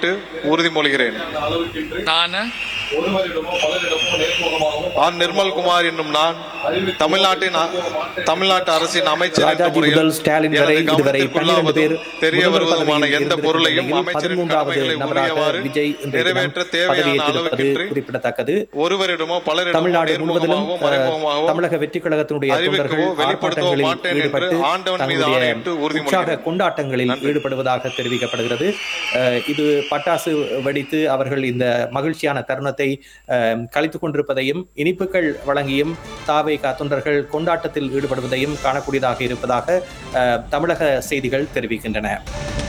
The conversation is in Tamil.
ஆணையிட்டு உறுதிமொழிகிறேன் நான் ஆர் நிர்மல்குமார் என்னும் நான் தமிழ்நாட்டின் அ- தமிழ்நாட்டு அரசின் அமைச்சர் என்ற ராஜாஜி முறையில் முதல் ஸ்டாலின் வரை எனது இதுவரை பன்னிரண்டு பேர் கவனத்திற்குள்ளாவதும் தெரிய முதல்வர் வருவதுமான பதவியில் எந்த இருந்திருக்கும் பொருளையும் நிலையில் அமைச்சரின் பதிமூன்றாவது கடமைகளை நபராக உரியவாறு விஜய் இன்றைய தினம் நிறைவேற்ற தேவையான பதவியேற்றிருப்பது அளவுக்கின்றி குறிப்பிடத்தக்கது ஒருவரிடமோ பலரிடமோ தமிழ்நாடு முழுவதிலும் நேர்முகமாகவோ மறைமுகமாகவோ தமிழக வெற்றி கழகத்தினுடைய அறிவிக்கவோ தொண்டர்கள் வெளிப்படுத்தவோ ஆர்ப்பாட்டங்களில் மாட்டேன் என்று ஈடுபட்டு ஆண்டவன் மீது தங்களுடைய ஆணையிட்டு உறுதிமொழிகிறேன். உற்சாக கொண்டாட்டங்களில் ஈடுபடுவதாக தெரிவிக்கப்படுகிறது அஹ், இது பட்டாசு வெடித்து அவர்கள் இந்த மகிழ்ச்சியான தருணத்தை அஹ், கழித்துக் கொண்டிருப்பதையும் இனிப்புகள் வழங்கியும் தாவை தொண்டர்கள் கொண்டாட்டத்தில் ஈடுபடுவதையும் காணக்கூடியதாக இருப்பதாக அஹ், தமிழக செய்திகள் தெரிவிக்கின்றன